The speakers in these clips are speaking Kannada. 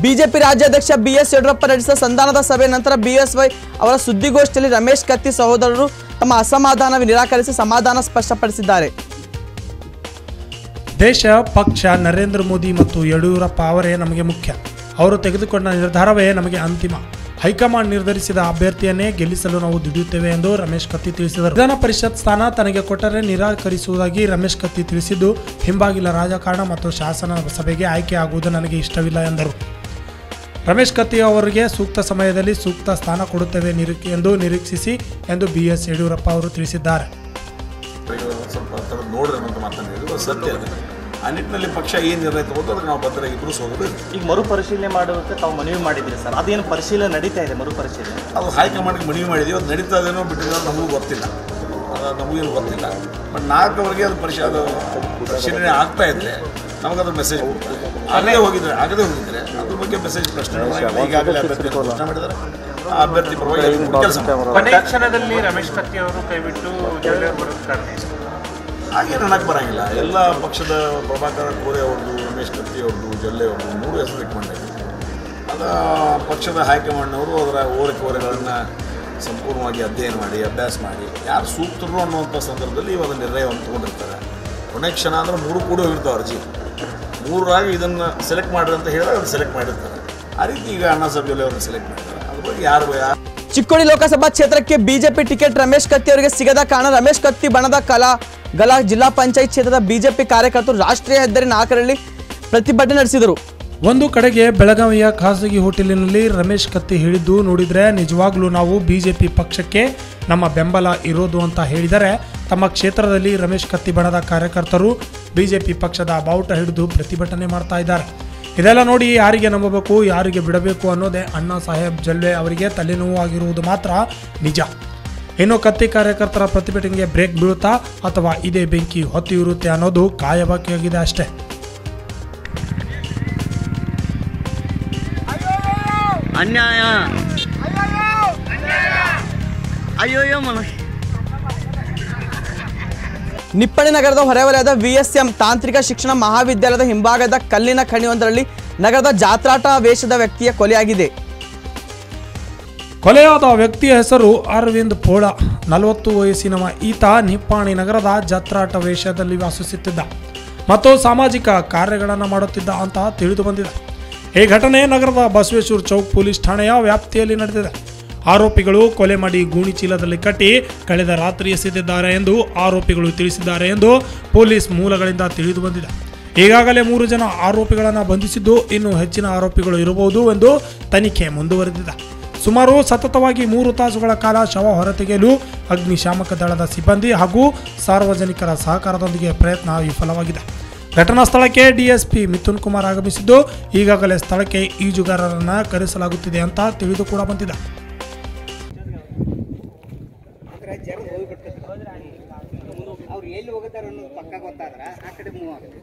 ಬಿಜೆಪಿ ರಾಜ್ಯಾಧ್ಯಕ್ಷ ಬಿಎಸ್ ಯಡಿಯೂರಪ್ಪ ನಡೆಸಿದ ಸಂಧಾನದ ಸಭೆ ನಂತರ ಬಿಎಸ್ವೈ ಅವರ ಸುದ್ದಿಗೋಷ್ಠಿಯಲ್ಲಿ ರಮೇಶ್ ಕತ್ತಿ ಸಹೋದರರು ತಮ್ಮ ಅಸಮಾಧಾನ ನಿರಾಕರಿಸಿ ಸಮಾಧಾನ ಸ್ಪಷ್ಟಪಡಿಸಿದ್ದಾರೆ ದೇಶ ಪಕ್ಷ ನರೇಂದ್ರ ಮೋದಿ ಮತ್ತು ಯಡಿಯೂರಪ್ಪ ಅವರೇ ನಮಗೆ ಮುಖ್ಯ ಅವರು ತೆಗೆದುಕೊಂಡ ನಿರ್ಧಾರವೇ ನಮಗೆ ಅಂತಿಮ ಹೈಕಮಾಂಡ್ ನಿರ್ಧರಿಸಿದ ಅಭ್ಯರ್ಥಿಯನ್ನೇ ಗೆಲ್ಲಿಸಲು ನಾವು ದುಡಿಯುತ್ತೇವೆ ಎಂದು ರಮೇಶ್ ಕತ್ತಿ ತಿಳಿಸಿದರು ವಿಧಾನ ಪರಿಷತ್ ಸ್ಥಾನ ತನಗೆ ಕೊಟ್ಟರೆ ನಿರಾಕರಿಸುವುದಾಗಿ ರಮೇಶ್ ಕತ್ತಿ ತಿಳಿಸಿದ್ದು ಹಿಂಬಾಗಿಲ ರಾಜಕಾರಣ ಮತ್ತು ಶಾಸನ ಸಭೆಗೆ ಆಯ್ಕೆಯಾಗುವುದು ನನಗೆ ಇಷ್ಟವಿಲ್ಲ ಎಂದರು ರಮೇಶ್ ಕತ್ತಿ ಅವರಿಗೆ ಸೂಕ್ತ ಸಮಯದಲ್ಲಿ ಸೂಕ್ತ ಸ್ಥಾನ ಕೊಡುತ್ತೇವೆ ನಿರೀ ಎಂದು ನಿರೀಕ್ಷಿಸಿ ಎಂದು ಬಿ ಎಸ್ ಯಡಿಯೂರಪ್ಪ ಅವರು ತಿಳಿಸಿದ್ದಾರೆ ಈಗ ಸ್ವಲ್ಪ ತೆಗೆದು ನೋಡ್ರಿ ಅನ್ನೋದು ಮಾತನಾಡಿದ್ರು ಅದು ಸತ್ಯ ಅದು ಆ ನಿಟ್ಟಿನಲ್ಲಿ ಪಕ್ಷ ಏನು ನಿರ್ಣಯ ತಗೋದು ಅದಕ್ಕೆ ನಾವು ಬದ್ಧ ಇಬ್ಬರು ಸೋದರು ಈಗ ಮರುಪರಿಶೀಲನೆ ಮಾಡೋದಕ್ಕೆ ತಾವು ಮನವಿ ಮಾಡಿದ್ರಿ ಸರ್ ಅದೇನು ಪರಿಶೀಲನೆ ನಡೀತಾ ಇದೆ ಮರುಪರಿಶೀಲನೆ ಅದು ಹೈಕಮಾಂಡ್ಗೆ ಮನವಿ ಮಾಡಿದ್ದೀವಿ ಅದು ನಡೀತಾ ಇದೇನೋ ಬಿಟ್ಟಿರೋ ನಮಗೂ ಗೊತ್ತಿಲ್ಲ ಅದು ನಮಗೇನು ಗೊತ್ತಿಲ್ಲ ಬಟ್ ನಾಲ್ಕವರೆಗೆ ಅದು ಪರಿಶೀಲ ಅದು ಪರಿಶೀಲನೆ ಆಗ್ತಾ ಇದ್ರೆ ನಮಗದು ಮೆಸೇಜ್ ಕೊಡ್ತಾರೆ ಆಗದೇ ಹೋಗಿದ್ರೆ ಆಗದೇ ಹೋಗಿದ್ರೆ ಅದ್ರ ಬಗ್ಗೆ ಮೆಸೇಜ್ ಪ್ರಶ್ನೆ ಈಗಾಗಲೇ ಅಭ್ಯರ್ಥಿ ಘೋಷಣೆ ಮಾಡಿದ್ದಾರೆ ಆ ಅಭ್ಯರ್ಥಿ ಪರವಾಗಿ ಕೆಲಸ ಕೊನೆ ಕ್ಷಣದಲ್ಲಿ ರಮೇಶ್ ಕತ್ತಿ ಅವರು ಕೈಬಿಟ್ಟು ಜೊಳ್ಳೆ ಬರೋದು ಕಾರಣ ಏನು? ಹಾಗೇನು ಅನ್ನಕ್ಕೆ ಬರಂಗಿಲ್ಲ ಎಲ್ಲ ಪಕ್ಷದ ಪ್ರಭಾಕರ ಕೋರೆ ಅವ್ರದ್ದು ರಮೇಶ್ ಕತ್ತಿ ಅವ್ರದ್ದು ಜೊಲ್ಲೆ ಅವ್ರದ್ದು ಮೂರು ಹೆಸರು ರೆಕಮೆಂಡ್ ಆಗಿದೆ ಅದು ಪಕ್ಷದ ಹೈಕಮಾಂಡ್ನವರು ಅದರ ಓರೆಕೋರೆಗಳನ್ನು ಸಂಪೂರ್ಣವಾಗಿ ಅಧ್ಯಯನ ಮಾಡಿ ಅಭ್ಯಾಸ ಮಾಡಿ ಯಾರು ಸೂಕ್ತರು ಅನ್ನುವಂಥ ಸಂದರ್ಭದಲ್ಲಿ ಇವಾಗ ನಿರ್ಣಯವನ್ನು ತೊಗೊಂಡಿರ್ತಾರೆ ಕೊನೆ ಕ್ಷಣ ಅಂದ್ರೆ ಮೂರು ಕೂಡ ಹೋಗಿರ್ತಾವೆ ಅರ್ಜಿ ಮೂರರಾಗಿ ಇದನ್ನು ಸೆಲೆಕ್ಟ್ ಮಾಡಿರಿ ಅಂತ ಹೇಳಿದಾಗ ಅದು ಸೆಲೆಕ್ಟ್ ಮಾಡಿರ್ತಾರೆ ಆ ರೀತಿ ಈಗ ಅಣ್ಣಾ ಸಾಹೇಬ್ ಜೊಲ್ಲೆ ಅವ್ರನ್ನ ಸೆಲೆಕ್ಟ್ ಮಾಡಿದ್ದಾರೆ ಅದ್ರ ಬಗ್ಗೆ ಯಾರು ಯಾರು ಚಿಕ್ಕೋಡಿ ಲೋಕಸಭಾ ಕ್ಷೇತ್ರಕ್ಕೆ ಬಿಜೆಪಿ ಟಿಕೆಟ್ ರಮೇಶ್ ಕತ್ತಿ ಅವರಿಗೆ ಸಿಗದ ಕಾರಣ ರಮೇಶ್ ಕತ್ತಿ ಬಣದ ಕಲಾ ಗಲಾ ಜಿಲ್ಲಾ ಪಂಚಾಯತ್ ಕ್ಷೇತ್ರದ ಬಿಜೆಪಿ ಕಾರ್ಯಕರ್ತರು ರಾಷ್ಟ್ರೀಯ ಹೆದ್ದಾರಿ ನಾಲ್ಕರಲ್ಲಿ ಪ್ರತಿಭಟನೆ ನಡೆಸಿದರು ಒಂದು ಕಡೆಗೆ ಬೆಳಗಾವಿಯ ಖಾಸಗಿ ಹೋಟೆಲಿನಲ್ಲಿ ರಮೇಶ್ ಕತ್ತಿ ಹೇಳಿದ್ದು ನೋಡಿದ್ರೆ ನಿಜವಾಗ್ಲೂ ನಾವು ಬಿಜೆಪಿ ಪಕ್ಷಕ್ಕೆ ನಮ್ಮ ಬೆಂಬಲ ಇರೋದು ಅಂತ ಹೇಳಿದರೆ ತಮ್ಮ ಕ್ಷೇತ್ರದಲ್ಲಿ ರಮೇಶ್ ಕತ್ತಿ ಬಣದ ಕಾರ್ಯಕರ್ತರು ಬಿಜೆಪಿ ಪಕ್ಷದ ಬಾವುಟ ಹಿಡಿದು ಪ್ರತಿಭಟನೆ ಮಾಡ್ತಾ ಇದ್ದಾರೆ ಇದೆಲ್ಲ ನೋಡಿ ಯಾರಿಗೆ ನಂಬಬೇಕು ಯಾರಿಗೆ ಬಿಡಬೇಕು ಅನ್ನೋದೇ ಅಣ್ಣಾ ಸಾಹೇಬ್ ಜಲ್ವೆ ಅವರಿಗೆ ತಲೆನೋವು ಆಗಿರುವುದು ಮಾತ್ರ ನಿಜ ಇನ್ನು ಕತ್ತಿ ಕಾರ್ಯಕರ್ತರ ಪ್ರತಿಭಟನೆಗೆ ಬ್ರೇಕ್ ಬೀಳುತ್ತಾ ಅಥವಾ ಇದೇ ಬೆಂಕಿ ಹೊತ್ತಿ ಇರುತ್ತೆ ಅನ್ನೋದು ಕಾಯಬಾಕಿಯಾಗಿದೆ ಅಷ್ಟೇ ಅನ್ಯಾಯ ಅಯ್ಯೋಯ್ಯೋ ಮನುಷ್ಯ ನಿಪ್ಪಣಿ ನಗರದ ಹೊರವಲಯದ ವಿಎಸ್ಎಂ ತಾಂತ್ರಿಕ ಶಿಕ್ಷಣ ಮಹಾವಿದ್ಯಾಲಯದ ಹಿಂಭಾಗದ ಕಲ್ಲಿನ ಖಣಿಯೊಂದರಲ್ಲಿ ನಗರದ ಜಾತ್ರಾಟ ವೇಷದ ವ್ಯಕ್ತಿಯ ಕೊಲೆಯಾಗಿದೆ ಕೊಲೆಯಾದ ವ್ಯಕ್ತಿಯ ಹೆಸರು ಅರವಿಂದ್ ಪೋಳ ನಲವತ್ತು ವಯಸ್ಸಿನವ ಈತ ನಿಪ್ಪಾಣಿ ನಗರದ ಜಾತ್ರಾಟ ವೇಷದಲ್ಲಿ ವಾಸಿಸುತ್ತಿದ್ದ ಮತ್ತು ಸಾಮಾಜಿಕ ಕಾರ್ಯಗಳನ್ನು ಮಾಡುತ್ತಿದ್ದ ಅಂತ ತಿಳಿದು ಬಂದಿದೆ ಈ ಘಟನೆ ನಗರದ ಬಸವೇಶ್ವರ ಚೌಕ್ ಪೊಲೀಸ್ ಠಾಣೆಯ ವ್ಯಾಪ್ತಿಯಲ್ಲಿ ನಡೆದಿದೆ ಆರೋಪಿಗಳು ಕೊಲೆ ಮಾಡಿ ಗೋಣಿ ಚೀಲದಲ್ಲಿ ಕಟ್ಟಿ ಕಳೆದ ರಾತ್ರಿ ಎಸೆದಿದ್ದಾರೆ ಎಂದು ಆರೋಪಿಗಳು ತಿಳಿಸಿದ್ದಾರೆ ಎಂದು ಪೊಲೀಸ್ ಮೂಲಗಳಿಂದ ತಿಳಿದು ಬಂದಿದೆ ಈಗಾಗಲೇ ಮೂರು ಜನ ಆರೋಪಿಗಳನ್ನು ಬಂಧಿಸಿದ್ದು ಇನ್ನು ಹೆಚ್ಚಿನ ಆರೋಪಿಗಳು ಇರಬಹುದು ಎಂದು ತನಿಖೆ ಮುಂದುವರೆದಿದೆ ಸುಮಾರು ಸತತವಾಗಿ ಮೂರು ತಾಸುಗಳ ಕಾಲ ಶವ ಹೊರತೆಗೆಯಲು ಅಗ್ನಿಶಾಮಕ ದಳದ ಸಿಬ್ಬಂದಿ ಹಾಗೂ ಸಾರ್ವಜನಿಕರ ಸಹಕಾರದೊಂದಿಗೆ ಪ್ರಯತ್ನ ವಿಫಲವಾಗಿದೆ ಘಟನಾ ಸ್ಥಳಕ್ಕೆ ಡಿಎಸ್ಪಿ ಮಿಥುನ್ ಕುಮಾರ್ ಆಗಮಿಸಿದ್ದು ಈಗಾಗಲೇ ಸ್ಥಳಕ್ಕೆ ಈಜುಗಾರರನ್ನ ಕರೆಸಲಾಗುತ್ತಿದೆ ಅಂತ ತಿಳಿದು ಕೂಡ ಬಂದಿದೆ ಅವ್ರು ಎಲ್ಲಿ ಹೋಗುತ್ತಾರೆ ಅನ್ನೋದು ಪಕ್ಕ ಗೊತ್ತಾದ್ರ ಆ ಕಡೆ ಮೂವ್ ಆಗುತ್ತೆ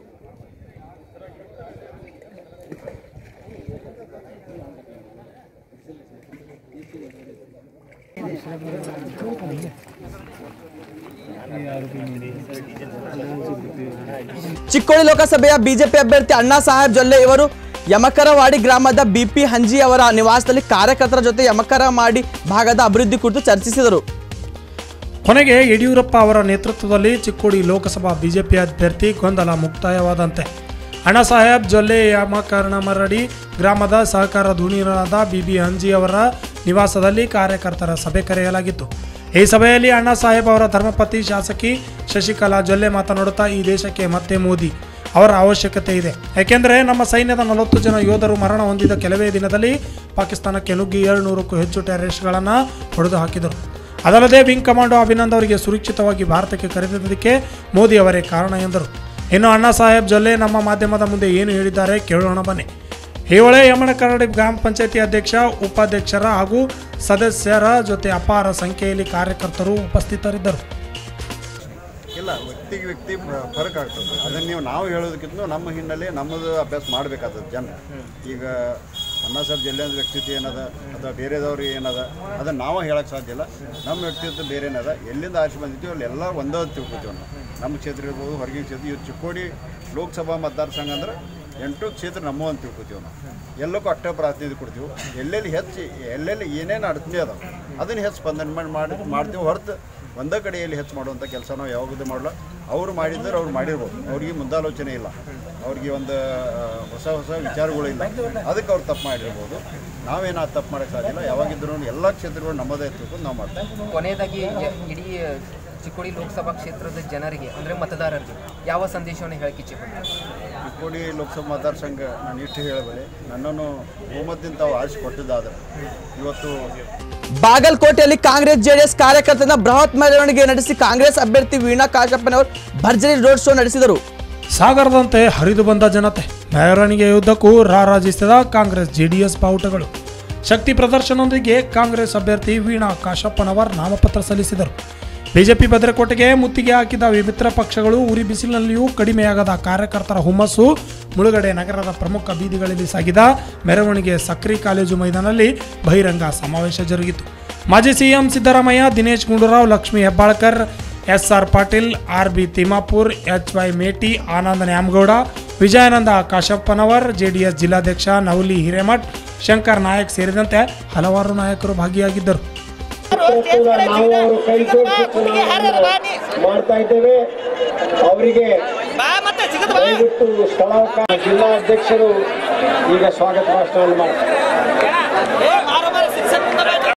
ಚಿಕ್ಕೋಡಿ ಲೋಕಸಭೆಯ ಬಿಜೆಪಿ ಅಭ್ಯರ್ಥಿ ಅಣ್ಣಾ ಸಾಹೇಬ್ ಜೊಲ್ಲೆ ಇವರು ಯಮಕರವಾಡಿ ಗ್ರಾಮದ ಬಿಪಿ ಹಂಜಿ ಅವರ ನಿವಾಸದಲ್ಲಿ ಕಾರ್ಯಕರ್ತರ ಜೊತೆ ಯಮಕರವಾಡಿ ಭಾಗದ ಅಭಿವೃದ್ಧಿ ಕುರಿತು ಚರ್ಚಿಸಿದರು ಕೊನೆಗೆ ಯಡಿಯೂರಪ್ಪ ಅವರ ನೇತೃತ್ವದಲ್ಲಿ ಚಿಕ್ಕೋಡಿ ಲೋಕಸಭಾ ಬಿಜೆಪಿ ಅಭ್ಯರ್ಥಿ ಗೊಂದಲ ಮುಕ್ತಾಯವಾದಂತೆ ಅಣ್ಣಾ ಸಾಹೇಬ್ ಜೊಲ್ಲೆ ಯಾಮಕರ್ಣಮರಡಿ ಗ್ರಾಮದ ಸಹಕಾರ ಧುನೀರಾದ ಬಿಬಿ ಹಂಜಿ ಅವರ ನಿವಾಸದಲ್ಲಿ ಕಾರ್ಯಕರ್ತರ ಸಭೆ ಕರೆಯಲಾಗಿತ್ತು ಈ ಸಭೆಯಲ್ಲಿ ಅಣ್ಣಾ ಸಾಹೇಬ್ ಅವರ ಧರ್ಮಪತಿ ಶಾಸಕಿ ಶಶಿಕಲಾ ಜೊಲ್ಲೆ ಮಾತನಾಡುತ್ತಾ ಈ ದೇಶಕ್ಕೆ ಮತ್ತೆ ಮೋದಿ ಅವರ ಅವಶ್ಯಕತೆ ಇದೆ ಏಕೆಂದರೆ ನಮ್ಮ ಸೈನ್ಯದ ನಲವತ್ತು ಜನ ಯೋಧರು ಮರಣ ಹೊಂದಿದ ಕೆಲವೇ ದಿನದಲ್ಲಿ ಪಾಕಿಸ್ತಾನಕ್ಕೆ ನುಗ್ಗಿ ಏಳುನೂರಕ್ಕೂ ಹೆಚ್ಚು ಟೆರರಿಸ್ಟ್ಗಳನ್ನು ಹೊಡೆದು ಹಾಕಿದರು ಅದಲ್ಲದೆ ವಿಂಗ್ ಕಮಾಂಡೋ ಅಭಿನಂದ್ ಅವರಿಗೆ ಸುರಕ್ಷಿತವಾಗಿ ಭಾರತಕ್ಕೆ ಕರೆದಿದ್ದಕ್ಕೆ ಮೋದಿ ಅವರೇ ಕಾರಣ ಎಂದರು ಇನ್ನು ಅಣ್ಣಾ ಸಾಹೇಬ್ ಜೊಲ್ಲೆ ನಮ್ಮ ಮಾಧ್ಯಮದ ಮುಂದೆ ಏನು ಹೇಳಿದ್ದಾರೆ ಕೇಳೋಣ ಬನ್ನಿ ಹೇವಳೆ ಯಮನ ಕರಡಿ ಗ್ರಾಮ ಪಂಚಾಯತಿ ಅಧ್ಯಕ್ಷ ಉಪಾಧ್ಯಕ್ಷರ ಹಾಗೂ ಸದಸ್ಯರ ಜೊತೆ ಅಪಾರ ಸಂಖ್ಯೆಯಲ್ಲಿ ಕಾರ್ಯಕರ್ತರು ಉಪಸ್ಥಿತರಿದ್ದರು ಇಲ್ಲ ವ್ಯಕ್ತಿಗೆ ವ್ಯಕ್ತಿ ಫ- ಫರಕ್ ಆಗ್ತದೆ ಅದನ್ನು ನೀವು ನಾವು ಹೇಳೋದಕ್ಕಿಂತ ನಮ್ಮ ಹಿನ್ನೆಲೆ ನಮ್ಮದು ಅಭ್ಯಾಸ ಮಾಡಬೇಕಾಗ್ತದೆ ಜನ ಈಗ ಅಣ್ಣ ಸಾಹೇಬ್ ಜಿಲ್ಲೆಯ ವ್ಯಕ್ತಿತ್ವ ಏನದ ಅಥವಾ ಬೇರೆದವ್ರು ಏನದ ಅದನ್ನು ನಾವು ಹೇಳಕ್ಕೆ ಸಾಧ್ಯ ಇಲ್ಲ ನಮ್ಮ ವ್ಯಕ್ತಿತ್ವ ಬೇರೆ ಏನದ ಎಲ್ಲಿಂದ ಆರಿಸಿ ಬಂದಿದ್ದೀವಿ ಅಲ್ಲಿ ಎಲ್ಲ ಒಂದೇ ಅಂತ ತಿಳ್ಕೊತೀವಿ ನಾವು ನಮ್ಮ ಕ್ಷೇತ್ರ ಇರ್ಬೋದು ಹೊರಗಿನ ಕ್ಷೇತ್ರ ಇವು ಚಿಕ್ಕೋಡಿ ಲೋಕಸಭಾ ಮತದಾರ ಸಂಘ ಅಂದ್ರೆ ಎಂಟು ಕ್ಷೇತ್ರ ನಮ್ಮ ಅಂತ ತಿಳ್ಕೊತೀವಿ ನಾವು ಎಲ್ಲಕ್ಕೂ ಅಷ್ಟೇ ಪ್ರಾತಿನಿಧ್ಯ ಕೊಡ್ತೀವಿ ಎಲ್ಲೆಲ್ಲಿ ಹೆಚ್ಚು ಎಲ್ಲೆಲ್ಲಿ ಏನೇನು ಅಡಚಣೆ ಅದಾವ ಅದನ್ನು ಹೆಚ್ಚು ಸ್ಪಂದನೆ ಮಾಡಿ ಮಾಡಿ ಮಾಡ್ತೀವಿ ಹೊರತು ಒಂದೇ ಕಡೆಯಲ್ಲಿ ಹೆಚ್ಚು ಮಾಡುವಂಥ ಕೆಲಸ ನಾವು ಯಾವಾಗಲೂ ಮಾಡಲ್ಲ ಅವ್ರು ಮಾಡಿದ್ರೆ ಅವ್ರು ಮಾಡಿರ್ಬೋದು ಅವ್ರಿಗೆ ಮುಂದಾಲೋಚನೆ ಇಲ್ಲ ಅವ್ರಿಗೆ ಒಂದು ಆ, ಹೊಸ ಹೊಸ ವಿಚಾರಗಳಿಲ್ಲ ಅದಕ್ಕೆ ಅವ್ರು ತಪ್ಪು ಮಾಡಿರ್ಬೋದು ನಾವೇನು ತಪ್ಪು ಮಾಡೋಕ್ಕೆ ಸಾಧ್ಯ ಇಲ್ಲ ಯಾವಾಗಿದ್ರೂ ಎಲ್ಲ ಕ್ಷೇತ್ರಗಳು ನಮ್ಮದೇ ಎತ್ತಬೇಕು ನಾವು ಮಾಡ್ತೀವಿ ಕೊನೆಯದಾಗಿ ಯ- ಇಡೀ ಚಿಕ್ಕೋಡಿ ಲೋಕಸಭಾ ಕ್ಷೇತ್ರದ ಜನರಿಗೆ ಅಂದರೆ ಮತದಾರರಿಗೆ ಯಾವ ಸಂದೇಶವನ್ನು ಹೇಳಕ್ಕೆ ಇಚ್ಛೆಪಡ್ತಾರೆ ಚಿಕ್ಕೋಡಿ ಲೋಕಸಭಾ ಮತದಾರ ಸಂಘ ನಾನು ಇಷ್ಟು ಹೇಳಬಲ್ಲೆ ನನ್ನನ್ನು ಬಹುಮತದಿಂದ ತಾವು ಆರಿಸಿ ಕೊಟ್ಟಿದ್ದಾದ್ರೆ ಇವತ್ತು ಬಾಗಲಕೋಟೆಯಲ್ಲಿ ಕಾಂಗ್ರೆಸ್ ಜೆಡಿಎಸ್ ಕಾರ್ಯಕರ್ತನ ಬೃಹತ್ ಮೆರವಣಿಗೆ ನಡೆಸಿ ಕಾಂಗ್ರೆಸ್ ಅಭ್ಯರ್ಥಿ ವೀಣಾ ಕಾಶಪ್ಪನವರು ಭರ್ಜರಿ ರೋಡ್ ಶೋ ನಡೆಸಿದರು ಸಾಗರದಂತೆ ಹರಿದು ಬಂದ ಜನತೆ ಮೆರವಣಿಗೆಯುದ್ದಕ್ಕೂ ರಾರಾಜಿಸಿದ ಕಾಂಗ್ರೆಸ್ ಜೆಡಿಎಸ್ ಬಾವುಟಗಳು ಶಕ್ತಿ ಪ್ರದರ್ಶನದೊಂದಿಗೆ ಕಾಂಗ್ರೆಸ್ ಅಭ್ಯರ್ಥಿ ವೀಣಾ ಕಾಶಪ್ಪನವರ್ ನಾಮಪತ್ರ ಸಲ್ಲಿಸಿದರು ಬಿಜೆಪಿ ಭದ್ರಕೋಟೆಗೆ ಮುತ್ತಿಗೆ ಹಾಕಿದ ವಿಮಿತ್ರ ಪಕ್ಷಗಳು ಉರಿ ಬಿಸಿಲಿನಲ್ಲಿಯೂ ಕಡಿಮೆಯಾಗದ ಕಾರ್ಯಕರ್ತರ ಹುಮ್ಮಸ್ಸು ಮುಳುಗಡೆ ನಗರದ ಪ್ರಮುಖ ಬೀದಿಗಳಲ್ಲಿ ಸಾಗಿದ ಮೆರವಣಿಗೆ ಸಕ್ರಿ ಕಾಲೇಜು ಮೈದಾನದಲ್ಲಿ ಬಹಿರಂಗ ಸಮಾವೇಶ ಜರುಗಿತು ಮಾಜಿ CM Siddaramaiah Dinesh Gundurao Lakshmi Hebbalkar S R Patil R B Timmapur H Y Meti Ananda Nyamagouda Vijayananda Kashappanavar JDS ಜಿಲ್ಲಾಧ್ಯಕ್ಷ ನವಲಿ ಹಿರೇಮಠ್ ಶಂಕರ್ ನಾಯಕ್ ಸೇರಿದಂತೆ ಹಲವಾರು ನಾಯಕರು ಭಾಗಿಯಾಗಿದ್ದರು ಮಾಡ್ತಾ ಇದ್ದೇವೆ ಅವರಿಗೆ ದಯವಿಟ್ಟು ಸ್ಥಳಾವಕಾಶ ಜಿಲ್ಲಾ ಅಧ್ಯಕ್ಷರು ಈಗ ಸ್ವಾಗತ ಭಾಷಣವನ್ನು ಮಾಡ್ತಾರೆ